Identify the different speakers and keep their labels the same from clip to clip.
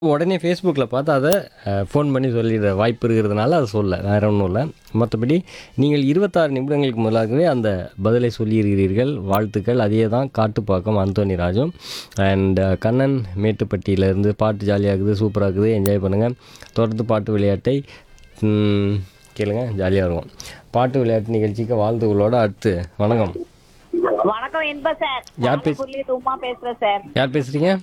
Speaker 1: உடனே ஃபேஸ்புக்கில் பார்த்து அதை ஃபோன் பண்ணி சொல்லிடுற வாய்ப்பு இருக்கிறதுனால அதை சொல்ல வேற ஒன்றும் இல்லை மற்றபடி நீங்கள் இருபத்தாறு நிமிடங்களுக்கு முதலாகவே அந்த பதிலை சொல்லியிருக்கிறீர்கள் வாழ்த்துக்கள் அதே தான் காட்டுப்பாக்கம் அந்தோனி ராஜும் அண்ட் கண்ணன் மேட்டுப்பட்டியிலேருந்து பாட்டு ஜாலியாக இருக்குது சூப்பராக இருக்குது என்ஜாய் பண்ணுங்கள் தொடர்ந்து பாட்டு விளையாட்டை ம், கேளுங்க ஜாலியாக இருக்கும் பாட்டு விளையாட்டு நிகழ்ச்சிக்கு வாழ்த்துக்களோட அடுத்து வணக்கம்
Speaker 2: வணக்கம் இன்ப சார்
Speaker 1: யார் பேச-
Speaker 2: புள்ளிட்டு உமா பேசுறேன் சார்
Speaker 1: யார் பேசுகிறீங்க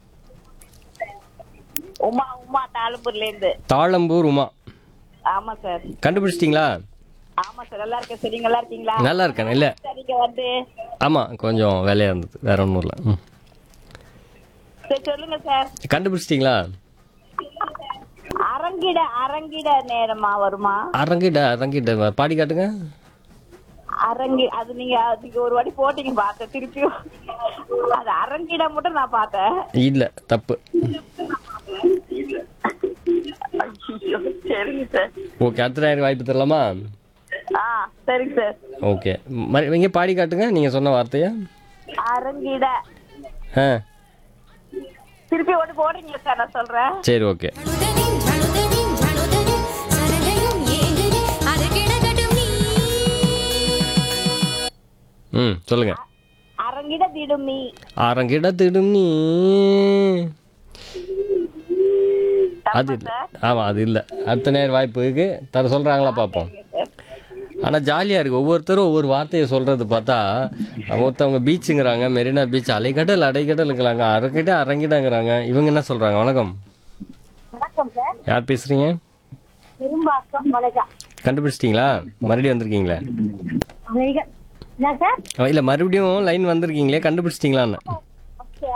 Speaker 2: உமா உமா தாளம்பூர்ல இருந்து
Speaker 1: தாழம்பூர் உமா
Speaker 2: ஆமா சார்
Speaker 1: கண்டுபிடிச்சிட்டிங்களா
Speaker 2: ஆமா சார் நல்லா இருக்கேன் சரி நல்லா இருக்கீங்களா
Speaker 1: நல்லா இருக்கேன் இல்லை
Speaker 2: சார் இங்க வந்து
Speaker 1: ஆமாம் கொஞ்சம் வேலையாக இருந்தது வேற ஒன்றும் இல்லை ம்
Speaker 2: சரி சொல்லுங்க சார்
Speaker 1: கண்டுபிடிச்சிட்டிங்களா
Speaker 2: அரங்கிட அரங்கிட நேரமா வருமா
Speaker 1: அரங்கிட்ட அரங்கிட்ட பாடி காட்டுங்க
Speaker 2: அரங்கி அது நீங்க நீங்க ஒரு வாட்டி போட்டீங்க பார்த்தேன் திருப்பியும் அது அரங்கிட மட்டும் நான் பார்த்தேன்
Speaker 1: இல்லை தப்பு
Speaker 2: ஐயோ, சரிங்க சார்
Speaker 1: ஓகே அடுத்த நேரம் வாய்ப்பு தரலாமா
Speaker 2: ஆ சரிங்க சார்
Speaker 1: ஓகே மறு இங்கே பாடி காட்டுங்க நீங்கள் சொன்ன வார்த்தையா
Speaker 2: அரங்கிட
Speaker 1: ஆ
Speaker 2: திருப்பி ஒன்று போடுறீங்களா சார் நான் சொல்றேன்
Speaker 1: சரி ஓகே
Speaker 3: அழுதடின் அழுதடின் அழுதடி சரகையும் ஏங்குடி அது கிடக்கட்டும் நீ
Speaker 1: ம் சொல்லுங்க
Speaker 2: அரங்கிட திடுமி
Speaker 1: அரங்கிட திடும் நீ அது இல்லை ஆமாம் அது இல்லை அடுத்த நேரம் வாய்ப்பு இருக்கு தர சொல்கிறாங்களா பார்ப்போம் ஆனால் ஜாலியாக இருக்குது ஒவ்வொருத்தரும் ஒவ்வொரு வார்த்தையை சொல்கிறது பார்த்தா ஒருத்தவங்க பீச்சுங்கிறாங்க மெரினா பீச் அலைக்கடல் அடைக்கடலுங்கிறாங்க அரங்கிட்ட அரங்கிடங்கிறாங்க இவங்க என்ன சொல்கிறாங்க வணக்கம்
Speaker 2: வணக்கம் சார்
Speaker 1: யார் பேசுகிறீங்க
Speaker 2: பெரும்பாக்கம் வணக்கா
Speaker 1: கண்டுபிடிச்சிட்டிங்களா மறுபடியும் வந்திருக்கீங்களா
Speaker 2: என்ன சார்
Speaker 1: இல்லை மறுபடியும் லைன் வந்திருக்கீங்களே கண்டுபிடிச்சிட்டிங்களான்னு
Speaker 2: ஓகே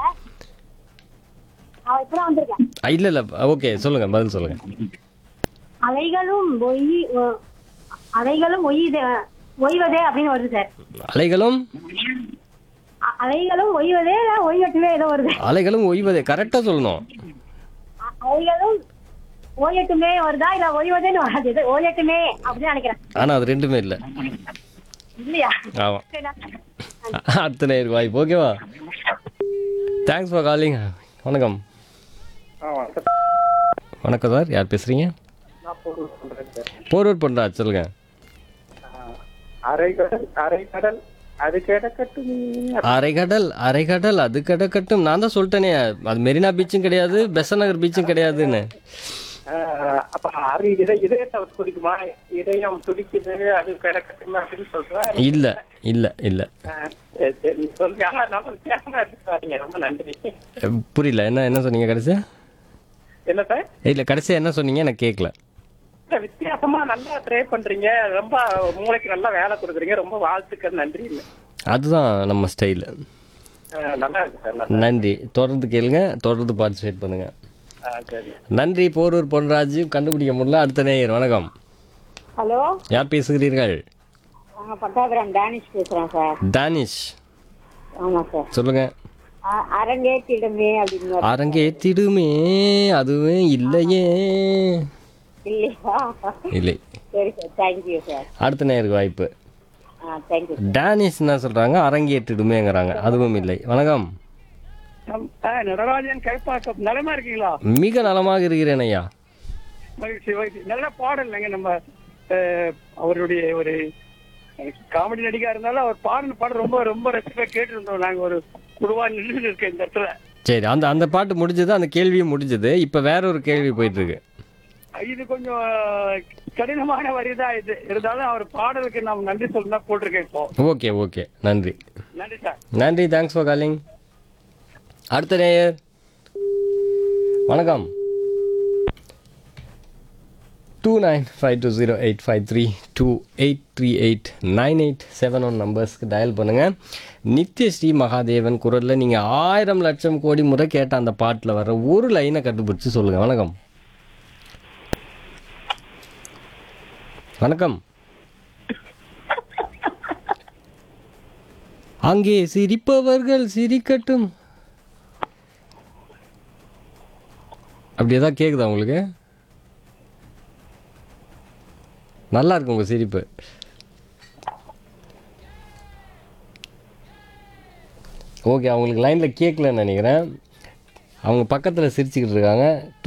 Speaker 2: அவன் இப்பதான் வந்திருக்கேன்
Speaker 1: இல்லை இல்லை ஓகே சொல்லுங்கள் பதில் சொல்லுங்கள்
Speaker 2: அலைகளும் ஒய் ஒ- அலைகளும் ஒய்யுதே ஒய்வதே அப்படின்னு வருது சார்
Speaker 1: அலைகளும்
Speaker 2: அ- அலைகளும் ஒய்வதே இல்ல ஒய்வட்டுமே ஏதோ வருது
Speaker 1: அலைகளும் ஓய்வதே கரெக்டாக சொல்லணும்
Speaker 2: அ- அலைகளும் ஓயட்டுமே வருதா இல்ல ஒய்வதேன்னு வராது இது ஓயட்டுமே அப்படின்னு நினைக்கிறேன்
Speaker 1: ஆனால் அது ரெண்டுமே இல்லை
Speaker 2: இல்லையா
Speaker 1: ஆமாம்
Speaker 2: சரி, நான்
Speaker 1: அடுத்த நேருக்கு வாய்ப்பு ஓகேவா தேங்க்ஸ் ஃபார் காலிங் வணக்கம் வணக்கம் சார் யார் பேசுகிறீங்க போரூர் பண்ணுறா சொல்லுங்க
Speaker 4: அரைக்கடல் அரைக்கடல் அது கிடக்கட்டும்
Speaker 1: அரைக்கடல் அரைக்கடல் அது கிடக்கட்டும் நான் தான் சொல்லிட்டேனே அது மெரினா பீச்சும் கிடையாது பெசன் நகர் பீச்சும் கிடையாதுன்னு
Speaker 4: ஆஹ் அப்ப அரை இதை இதயத்தை துடிக்குமா இதயம் துடிக்குது அது கிடக்கட்டும் அப்படின்னு சொல்றேன்
Speaker 1: இல்லை இல்லை இல்லை
Speaker 4: ஆஹ் சரி, சரி, நீ சொல்லுங்க ஆனா நம்ம வித்தியாசமா எடுத்துக்காதீங்க ரொம்ப நன்றி
Speaker 1: புரியல என்ன என்ன சொன்னீங்க கடைசியா
Speaker 4: என்ன சார்
Speaker 1: இல்லை கடைசியாக என்ன சொன்னீங்க எனக்கு கேட்கல
Speaker 4: இல்ல, வித்தியாசமா நல்லா ட்ரை பண்றீங்க ரொம்ப மூளைக்கு நல்லா வேலை கொடுக்குறீங்க ரொம்ப வாழ்த்துக்கள் நன்றி
Speaker 1: அதுதான் நம்ம ஸ்டைலு
Speaker 4: ஆஹ் நல்லா இருக்கு சார் நல்லா
Speaker 1: நன்றி தொடர்ந்து கேளுங்க தொடர்ந்து பார்ட்டிசிபேட் பண்ணுங்க
Speaker 4: ஆஹ் சரி
Speaker 1: நன்றி போரூர் பொன்ராஜ் கண்டுபிடிக்க முடியல அடுத்த நேயர் வணக்கம்
Speaker 2: ஹலோ
Speaker 1: யார் பேசுகிறீர்கள்
Speaker 2: நாங்க பட்டாபுரம் டானிஷ் பேசுறேன் சார்
Speaker 1: தானிஷ்
Speaker 2: ஆமா சார்
Speaker 1: சொல்லுங்க
Speaker 2: அ- அரங்கேற்றிடுமே அப்படின்னு
Speaker 1: அரங்கேத்திடுமே அதுவே இல்லையே
Speaker 2: இல்லையா
Speaker 1: இல்லை
Speaker 2: சரி சார் தேங்க்யூ சார்
Speaker 1: அடுத்த நேருக்கு வாய்ப்பு
Speaker 2: ஆ தேங்க்யூ
Speaker 1: டானிஷ் என்ன சொல்றாங்க அரங்கேற்றிடுமேங்கிறாங்க அதுவும் இல்லை வணக்கம்
Speaker 4: ஆஹ் நடராஜன் கைப்பாக்கம் நலமா இருக்கீங்களா
Speaker 1: மிக நலமாக இருக்கிறேன் ஐயா
Speaker 4: மகிழ்ச்சி மகிழ்ச்சி நல்ல பாடல் இல்லைங்க நம்ம அஹ், அவருடைய ஒரு காமெடி நடிகா இருந்தாலும் அவர் பாடின பாடல் ரொம்ப ரொம்ப ரசிப்பா கேட்டிருந்தோம் நாங்க ஒரு குழுவா நின்று இருக்கேன் இந்த இடத்துல
Speaker 1: சரி அந்த அந்த பாட்டு முடிஞ்சது அந்த கேள்வியும் முடிஞ்சது இப்போ வேற ஒரு கேள்வி போயிட்டு இருக்கு
Speaker 4: இது கொஞ்சம் கடினமான வரிதான் இது இருந்தாலும் அவர் பாடலுக்கு நாம் நன்றி சொல்லணும் போட்டிருக்கேன் இப்போ
Speaker 1: ஓகே ஓகே நன்றி
Speaker 4: நன்றி சார்
Speaker 1: நன்றி தேங்க்ஸ் ஃபார் காலிங் அடுத்த நேயர் வணக்கம் two nine five two zero eight five three two eight three eight nine eight seven one நம்பர்ஸ்க்கு டயல் பண்ணுங்கள் நித்யஸ்ரீ மகாதேவன் குரலில் நீங்கள் ஆயிரம் லட்சம் கோடி முறை கேட்ட அந்த பாட்டில் வர்ற ஒரு லைனை கண்டுபிடிச்சு சொல்லுங்கள் வணக்கம் வணக்கம் அங்கே சிரிப்பவர்கள் சிரிக்கட்டும் அப்படி ஏதாவது கேக்குதா உங்களுக்கு நல்லா இருக்கு உங்க சிரிப்பு ஓகே அவங்களுக்கு லைனில் கேட்கலன்னு நினைக்கிறேன் அவங்க பக்கத்தில் சிரிச்சுக்கிட்டு இருக்காங்க